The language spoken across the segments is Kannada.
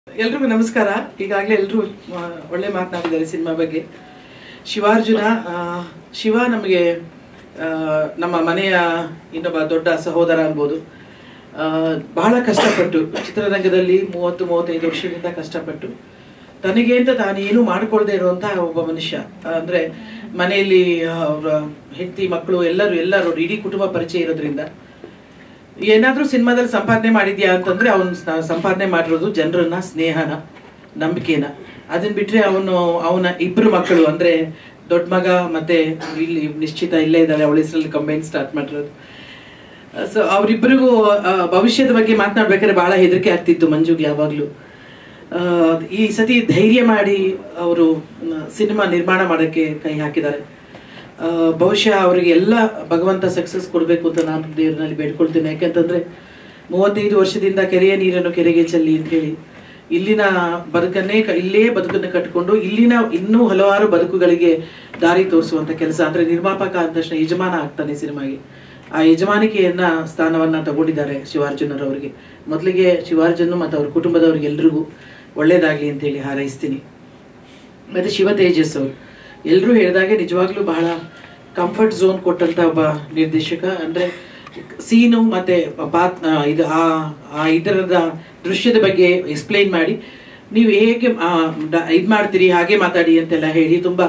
ಎಲ್ರಿಗೂ ನಮಸ್ಕಾರ ಈಗಾಗಲೇ ಎಲ್ಲರೂ ಒಳ್ಳೆ ಮಾತನಾಡಿದ್ದಾರೆ ಸಿನಿಮಾ ಬಗ್ಗೆ ಶಿವಾರ್ಜುನ ಆ, ಶಿವ ನಮಗೆ ಆ, ನಮ್ಮ ಮನೆಯ ಇನ್ನೊಬ್ಬ ದೊಡ್ಡ ಸಹೋದರ ಅನ್ಬೋದು ಆ, ಬಹಳ ಕಷ್ಟಪಟ್ಟು ಚಿತ್ರರಂಗದಲ್ಲಿ ಮೂವತ್ತು ಮೂವತ್ತೈದು ವರ್ಷದಿಂದ ಕಷ್ಟಪಟ್ಟು ತನಗೆ ಅಂತ ತಾನು ಏನು ಮಾಡ್ಕೊಳ್ದೇ ಇರುವಂತಹ ಒಬ್ಬ ಮನುಷ್ಯ ಅಂದ್ರೆ ಮನೆಯಲ್ಲಿ ಅವರ ಹೆಂಡತಿ ಮಕ್ಕಳು ಎಲ್ಲರೂ ಎಲ್ಲರೂ ಇಡೀ ಕುಟುಂಬ ಪರಿಚಯ ಇರೋದ್ರಿಂದ ಏನಾದ್ರೂ ಸಿನಿಮಾದಲ್ಲಿ ಸಂಪಾದನೆ ಮಾಡಿದ್ಯಾ ಅಂತಂದ್ರೆ ಅವನು ಸಂಪಾದನೆ ಮಾಡಿರೋದು ಜನರನ್ನ ಸ್ನೇಹನ ನಂಬಿಕೆನ ಅದನ್ನ ಬಿಟ್ರೆ ಅವನು ಅವನ ಇಬ್ರು ಮಕ್ಕಳು ಅಂದ್ರೆ ದೊಡ್ಡ ಮಗ ಮತ್ತೆ ಇಲ್ಲಿ ನಿಶ್ಚಿತ ಇಲ್ಲೇ ಇದ್ದಾಳೆ ಅವಳ ಹೆಸರಲ್ಲಿ ಕಂಬೈನ್ ಸ್ಟಾರ್ಟ್ ಮಾಡಿರೋದು ಸೊ ಅವರಿಬ್ಬರಿಗೂ ಭವಿಷ್ಯದ ಬಗ್ಗೆ ಮಾತನಾಡ್ಬೇಕಾದ್ರೆ ಬಹಳ ಹೆದರಿಕೆ ಆಗ್ತಿತ್ತು ಮಂಜುಗೆ ಯಾವಾಗ್ಲೂ ಆ, ಈ ಸತಿ ಧೈರ್ಯ ಮಾಡಿ ಅವರು ಸಿನಿಮಾ ನಿರ್ಮಾಣ ಮಾಡಕ್ಕೆ ಕೈ ಹಾಕಿದ್ದಾರೆ ಆ, ಬಹುಶಃ ಅವರಿಗೆ ಎಲ್ಲ ಭಗವಂತ ಸಕ್ಸಸ್ ಕೊಡಬೇಕು ಅಂತ ನಾನು ದೇವರಲ್ಲಿ ಬೇಡ್ಕೊಳ್ತೇನೆ ಯಾಕೆಂತಂದ್ರೆ ಮೂವತ್ತೈದು ವರ್ಷದಿಂದ ಕೆರೆಯ ನೀರನ್ನು ಕೆರೆಗೆ ಚೆಲ್ಲಿ ಅಂತ ಹೇಳಿ ಇಲ್ಲಿನ ಬದುಕನ್ನೇ ಕ- ಇಲ್ಲೇ ಬದುಕನ್ನು ಕಟ್ಟಿಕೊಂಡು ಇಲ್ಲಿನ ಇನ್ನೂ ಹಲವಾರು ಬದುಕುಗಳಿಗೆ ದಾರಿ ತೋರಿಸುವಂತ ಕೆಲಸ ಅಂದ್ರೆ ನಿರ್ಮಾಪಕ ಅಂದ ತಕ್ಷಣ ಯಜಮಾನ ಆಗ್ತಾನೆ ಸಿನಿಮಾಗೆ ಆ ಯಜಮಾನಿಕೆಯನ್ನ ಸ್ಥಾನವನ್ನ ತಗೊಂಡಿದ್ದಾರೆ ಶಿವಾರ್ಜುನರವರಿಗೆ ಮೊದಲಿಗೆ ಶಿವಾರ್ಜುನ್ ಮತ್ತು ಅವ್ರ ಕುಟುಂಬದವ್ರಿಗೆ ಎಲ್ರಿಗೂ ಒಳ್ಳೇದಾಗ್ಲಿ ಅಂತ ಹೇಳಿ ಹಾರೈಸ್ತೀನಿ ಮತ್ತೆ ಶಿವ ತೇಜಸ್ ಅವರು ಎಲ್ಲರೂ ಹೇಳಿದಾಗೆ ನಿಜವಾಗ್ಲೂ ಬಹಳ ಕಂಫರ್ಟ್ ಝೋನ್ ಕೊಟ್ಟಂತ ಒಬ್ಬ ನಿರ್ದೇಶಕ ಅಂದ್ರೆ ಸೀನು ಮತ್ತೆ ಪಾತ್ ಆ, ಇದು ಆ ಆ ಇದರದ ದೃಶ್ಯದ ಬಗ್ಗೆ ಎಕ್ಸ್ಪ್ಲೈನ್ ಮಾಡಿ ನೀವು ಹೇಗೆ ಇದು ಮಾಡ್ತೀರಿ ಹಾಗೆ ಮಾತಾಡಿ ಅಂತೆಲ್ಲ ಹೇಳಿ ತುಂಬಾ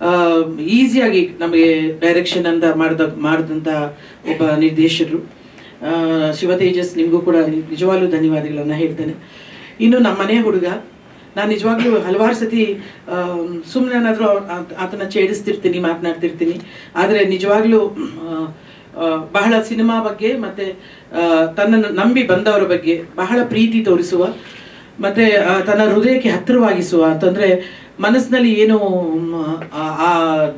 ಈಸಿಯಾಗಿ ನಮಗೆ ಡೈರೆಕ್ಷನ್ ಅಂತ ಮಾಡ್ದ ಮಾಡಿದಂತ ಒಬ್ಬ ನಿರ್ದೇಶಕರು ಆ, ಶಿವ ತೇಜಸ್ ನಿಮಗೂ ಕೂಡ ನಿಜವಾಗ್ಲೂ ಧನ್ಯವಾದಗಳನ್ನ ಹೇಳ್ತೇನೆ ಇನ್ನು ನಮ್ಮ ಮನೆ ಹುಡುಗ ನಾನು ನಿಜವಾಗ್ಲೂ ಹಲವಾರು ಸತಿ ಸುಮ್ಮನೆ ಏನಾದರೂ ಆತನ ಛೇಡಿಸ್ತಿರ್ತೀನಿ ಮಾತನಾಡ್ತಿರ್ತೀನಿ ಆದರೆ ನಿಜವಾಗ್ಲೂ ಆ, ಆ, ಬಹಳ ಸಿನಿಮಾ ಬಗ್ಗೆ ಮತ್ತೆ ಆ, ತನ್ನನ್ನು ನಂಬಿ ಬಂದವರ ಬಗ್ಗೆ ಬಹಳ ಪ್ರೀತಿ ತೋರಿಸುವ ಮತ್ತೆ ಆ, ತನ್ನ ಹೃದಯಕ್ಕೆ ಹತ್ತಿರವಾಗಿಸುವ ಅಂತಂದ್ರೆ ಮನಸ್ಸಿನಲ್ಲಿ ಏನು ಮ್, ಆ ಆ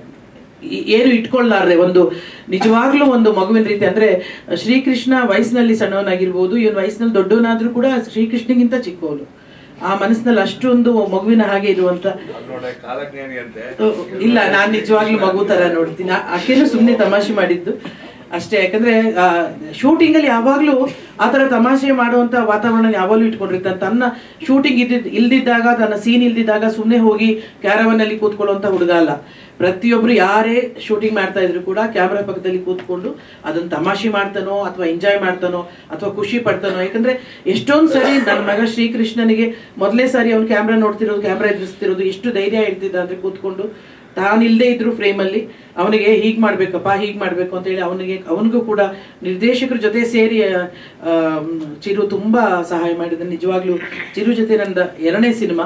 ಈ- ಏನು ಇಟ್ಕೊಳ್ಳಾರ್ದೆ ಒಂದು ನಿಜವಾಗ್ಲೂ ಒಂದು ಮಗುವಿನ ರೀತಿ ಅಂದ್ರೆ ಶ್ರೀಕೃಷ್ಣ ವಯಸ್ಸಿನಲ್ಲಿ ಸಣ್ಣವನಾಗಿರ್ಬೋದು ಇವನ್ ವಯಸ್ಸಿನಲ್ಲಿ ದೊಡ್ಡವನಾದ್ರೂ ಕೂಡ ಶ್ರೀಕೃಷ್ಣಗಿಂತ ಚಿಕ್ಕವನು ಆ ಮನಸ್ಸಿನಲ್ಲಿ ಅಷ್ಟೊಂದು ಮಗುವಿನ ಹಾಗೆ ಇರುವಂತ ನೋಡೆ ಕಾಲಜ್ಞಾನಿ ಅಂತೆ ಇಲ್ಲ ನಾನ್ ನಿಜವಾಗ್ಲೂ ಮಗು ತರ ನೋಡ್ತೀನಿ ಆ- ಆಕೆನೂ ಸುಮ್ನೆ ತಮಾಷೆ ಮಾಡಿದ್ದು ಅಷ್ಟೇ ಯಾಕಂದ್ರೆ ಶೂಟಿಂಗ್ ಅಲ್ಲಿ ಯಾವಾಗ್ಲೂ ಆತರ ತಮಾಷೆ ಮಾಡುವಂತ ವಾತಾವರಣ ಯಾವಾಗ್ಲೂ ಇಟ್ಕೊಂಡಿರ್ತಾನೆ ತನ್ನ ಶೂಟಿಂಗ್ ಇದ್ದಿದ್ ಇಲ್ದಿದ್ದಾಗ ತನ್ನ ಸೀನ್ ಇಲ್ದಿದ್ದಾಗ ಸುಮ್ನೆ ಹೋಗಿ ಕ್ಯಾರವನ್ ಅಲ್ಲಿ ಕೂತ್ಕೊಳ್ಳುವಂತ ಹುಡುಗ ಅಲ್ಲ ಪ್ರತಿಯೊಬ್ರು ಯಾರೇ ಶೂಟಿಂಗ್ ಮಾಡ್ತಾ ಇದ್ರು ಕೂಡ ಕ್ಯಾಮ್ರಾ ಪಕ್ಕದಲ್ಲಿ ಕೂತ್ಕೊಂಡು ಅದನ್ನ ತಮಾಷೆ ಮಾಡ್ತಾನೋ ಅಥವಾ ಎಂಜಾಯ್ ಮಾಡ್ತಾನೋ ಅಥವಾ ಖುಷಿ ಪಡ್ತಾನೋ ಯಾಕಂದ್ರೆ ಎಷ್ಟೊಂದ್ ಸರಿ ನನ್ನ ಮಗ ಶ್ರೀಕೃಷ್ಣನಿಗೆ ಮೊದಲೇ ಸಾರಿ ಅವ್ನು ಕ್ಯಾಮ್ರಾ ನೋಡ್ತಿರೋದು ಕ್ಯಾಮ್ರಾ ಎದುರಿಸ್ತಿರೋದು ಎಷ್ಟು ಧೈರ್ಯ ಹೇಳ್ತಿದ್ದ ಅಂದ್ರೆ ಕೂತ್ಕೊಂಡು ತಾನಿಲ್ಲದೆ ಇದ್ರು ಫ್ರೇಮ್ ಅಲ್ಲಿ ಅವನಿಗೆ ಹೀಗ್ ಮಾಡ್ಬೇಕಪ್ಪ ಹೀಗ್ ಮಾಡ್ಬೇಕು ಅಂತ ಹೇಳಿ ಅವನಿಗೆ ಅವನಿಗೂ ಕೂಡ ನಿರ್ದೇಶಕರ ಜೊತೆ ಸೇರಿ ಆ, ಆಮ್, ಚಿರು ತುಂಬಾ ಸಹಾಯ ಮಾಡಿದ ನಿಜವಾಗ್ಲೂ ಚಿರು ಜೊತೆ ನನ್ನ ಎರಡನೇ ಸಿನಿಮಾ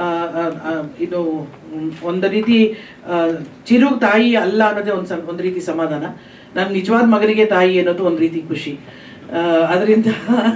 ಇದು ಮ್, ಒಂದು ರೀತಿ ಆ, ಚಿರು ತಾಯಿ ಅಲ್ಲ ಅನ್ನೋದೇ ಒಂದು ಸ- ಒಂದು ರೀತಿ ಸಮಾಧಾನ ನನ್ನ ನಿಜವಾದ ಮಗನಿಗೆ ತಾಯಿ ಅನ್ನೋದು ಒಂದು ರೀತಿ ಖುಷಿ ಆ, ಅದರಿಂದ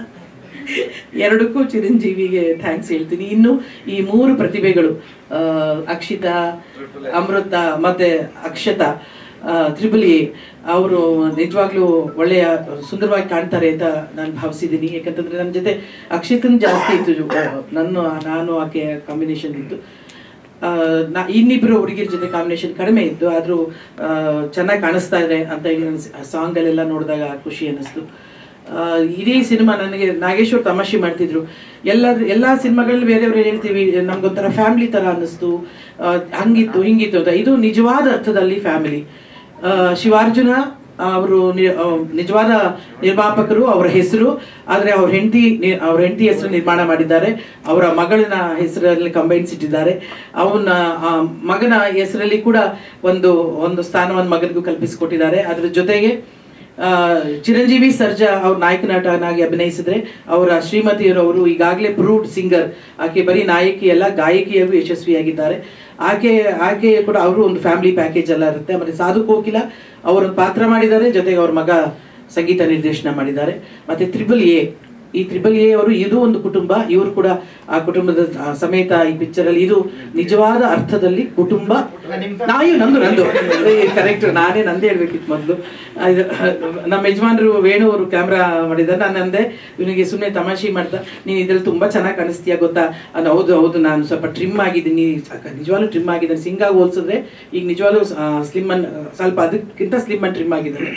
ಎರಡಕ್ಕೂ ಚಿರಂಜೀವಿಗೆ ಥ್ಯಾಂಕ್ಸ್ ಹೇಳ್ತೀನಿ ಇನ್ನು ಈ ಮೂರು ಪ್ರತಿಭೆಗಳು ಆ, ಅಕ್ಷಿತಾ ಅಮೃತ ಮತ್ತೆ ಅಕ್ಷತಾ ತ್ರಿಬಲ್ ಎ ಅವರು ನಿಜವಾಗ್ಲೂ ಒಳ್ಳೆಯ ಸುಂದರವಾಗಿ ಕಾಣ್ತಾರೆ ಅಂತ ನಾನು ಭಾವಿಸಿದ್ದೀನಿ ಯಾಕಂತಂದ್ರೆ ನನ್ನ ಜೊತೆ ಅಕ್ಷಿತನ್ ಜಾಸ್ತಿ ಇತ್ತು ಜೊ- ನನ್ನ ನಾನು ಆಕೆ ಕಾಂಬಿನೇಷನ್ ಇತ್ತು ಆ, ನಾ ಇನ್ನಿಬ್ರು ಹುಡುಗಿರ ಜೊತೆ ಕಾಂಬಿನೇಷನ್ ಕಡಿಮೆ ಇತ್ತು ಆದ್ರೂ ಚೆನ್ನಾಗಿ ಕಾಣಿಸ್ತಾ ಇದೆ ಅಂತ ಹೇಳಿ ನನ್ನ ಸಾಂಗ್ ಅಲ್ಲೆಲ್ಲ ನೋಡಿದಾಗ ಖುಷಿ ಅನ್ನಿಸ್ತು ಆ, ಇಡೀ ಸಿನಿಮಾ ನನಗೆ ನಾಗೇಶ್ವರ್ ತಮಾಷೆ ಮಾಡ್ತಿದ್ರು ಎಲ್ಲ ಎಲ್ಲಾ ಸಿನಿಮಾಗಳಲ್ಲಿ ಬೇರೆಯವ್ರು ಹೇಳ್ತೀವಿ ನಮ್ಗೊಂಥರ ಫ್ಯಾಮಿಲಿ ತರ ಅನ್ನಿಸ್ತು ಆ, ಹಂಗಿತ್ತು ಹಿಂಗಿತ್ತು ಅಂತ ಇದು ನಿಜವಾದ ಅರ್ಥದಲ್ಲಿ ಫ್ಯಾಮಿಲಿ ಶಿವಾರ್ಜುನ ಅವರು ನಿಜವಾದ ನಿರ್ಮಾಪಕರು ಅವರ ಹೆಸರು ಆದ್ರೆ ಅವ್ರ ಹೆಂಡತಿ ಅವ್ರ ಹೆಂಡತಿ ಹೆಸರು ನಿರ್ಮಾಣ ಮಾಡಿದ್ದಾರೆ ಅವರ ಮಗಳಿನ ಹೆಸರಲ್ಲಿ ಕಂಬೈನ್ಸ್ ಇಟ್ಟಿದ್ದಾರೆ ಅವನ ಆ, ಮಗನ ಹೆಸರಲ್ಲಿ ಕೂಡ ಒಂದು ಒಂದು ಸ್ಥಾನವನ್ನು ಮಗನಿಗೂ ಕಲ್ಪಿಸಿಕೊಟ್ಟಿದ್ದಾರೆ ಅದ್ರ ಜೊತೆಗೆ ಆ, ಚಿರಂಜೀವಿ ಸರ್ಜಾ ಅವ್ರ ನಾಯಕ ನಟನಾಗಿ ಅಭಿನಯಿಸಿದ್ರೆ ಅವರ ಶ್ರೀಮತಿಯರವರು ಈಗಾಗಲೇ ಪ್ರೂವ್ಡ್ ಸಿಂಗರ್ ಆಕೆ ಬರೀ ನಾಯಕಿ ಅಲ್ಲ ಗಾಯಕಿಯಾಗೂ ಯಶಸ್ವಿಯಾಗಿದ್ದಾರೆ ಆಕೆ ಆಕೆ ಕೂಡ ಅವರು ಒಂದು ಫ್ಯಾಮಿಲಿ ಪ್ಯಾಕೇಜ್ ಎಲ್ಲ ಇರುತ್ತೆ ಮತ್ತೆ ಸಾಧು ಕೋಕಿಲ ಅವರೊಂದು ಪಾತ್ರ ಮಾಡಿದ್ದಾರೆ ಜೊತೆಗೆ ಅವ್ರ ಮಗ ಸಂಗೀತ ನಿರ್ದೇಶನ ಮಾಡಿದ್ದಾರೆ ಮತ್ತೆ ತ್ರಿಬಲ್ ಎ ಈ ತ್ರಿಬಲ್ ಎ ಅವರು ಇದು ಒಂದು ಕುಟುಂಬ ಇವರು ಕೂಡ ಆ ಕುಟುಂಬದ ಆ, ಸಮೇತ ಈ ಪಿಕ್ಚರ್ ಅಲ್ಲಿ ಇದು ನಿಜವಾದ ಅರ್ಥದಲ್ಲಿ ಕುಟುಂಬ ನಾಯು ನಂದು ನಂದು ಕರೆಕ್ಟ್ ನಾನೇ ನಂದೇ ಹೇಳ್ಬೇಕಿತ್ತು ಮೊದಲು ನಮ್ಮ ಯಜಮಾನರು ವೇಣು ಅವರು ಕ್ಯಾಮ್ರಾ ಮಾಡಿದ್ದಾರೆ ನಾನು ಅಂದೆ ಇವನಿಗೆ ಸುಮ್ಮನೆ ತಮಾಷೆ ಮಾಡ್ತಾ ನೀನು ಇದ್ರಲ್ಲಿ ತುಂಬಾ ಚೆನ್ನಾಗಿ ಕಾಣಿಸ್ತೀಯ ಗೊತ್ತಾ ಅದ್ ಹೌದು ಹೌದು ನಾನು ಸ್ವಲ್ಪ ಟ್ರಿಮ್ ಆಗಿದ್ದೀನಿ ಸಾಕ- ನಿಜವಾಗ್ಲೂ ಟ್ರಿಮ್ ಆಗಿದ್ದಾನೆ ಸಿಂಗಾಗಿ ಹೋಲ್ಸಿದ್ರೆ ಈಗ ನಿಜವಾಗ್ಲೂ ಸ್ಲಿಮ್ ಅನ್ ಸ್ವಲ್ಪ ಅದಕ್ಕಿಂತ ಸ್ಲಿಮ್ ಅನ್ ಟ್ರಿಮ್ ಆಗಿದ್ದಾನೆ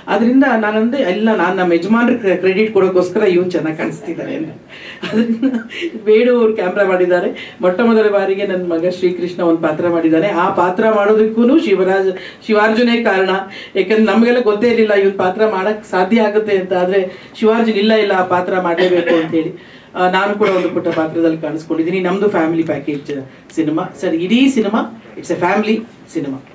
ಅದರಿಂದ ನಾನಂದೆ ಎಲ್ಲ ನಾನು ನಮ್ಮ ಯಜಮಾನ್ರ ಕ್ರೆಡಿಟ್ ಕೊಡೋಕ್ಕೋಸ್ಕರ ಇವನು ಚೆನ್ನಾಗಿ ಕಾಣಿಸ್ತಿದ್ದಾರೆ ಅಂತ ಅದರಿಂದ ಬೇಡು ಅವ್ರು ಕ್ಯಾಮ್ರಾ ಮಾಡಿದ್ದಾರೆ ಮೊಟ್ಟ ಮೊದಲ ಬಾರಿಗೆ ನನ್ನ ಮಗ ಶ್ರೀಕೃಷ್ಣ ಒಂದು ಪಾತ್ರ ಮಾಡಿದ್ದಾನೆ ಆ ಪಾತ್ರ ಮಾಡೋದಕ್ಕೂ ಶಿವರಾಜ್ ಶಿವಾರ್ಜುನೇ ಕಾರಣ ಯಾಕಂದ್ರೆ ನಮಗೆಲ್ಲ ಗೊತ್ತೇ ಇರಲಿಲ್ಲ ಇವನ್ ಪಾತ್ರ ಮಾಡಕ್ ಸಾಧ್ಯ ಆಗುತ್ತೆ ಅಂತ ಆದ್ರೆ ಶಿವಾರ್ಜುನ್ ಇಲ್ಲ ಇಲ್ಲ ಆ ಪಾತ್ರ ಮಾಡಲೇಬೇಕು ಅಂತ ಹೇಳಿ ಆ, ನಾನು ಕೂಡ ಒಂದು ಪುಟ್ಟ ಪಾತ್ರದಲ್ಲಿ ಕಾಣಿಸ್ಕೊಂಡಿದ್ದೀನಿ ನಮ್ದು ಫ್ಯಾಮಿಲಿ ಪ್ಯಾಕೇಜ್ ಸಿನಿಮಾ ಸರ್ ಇಡೀ cinema it's a family cinema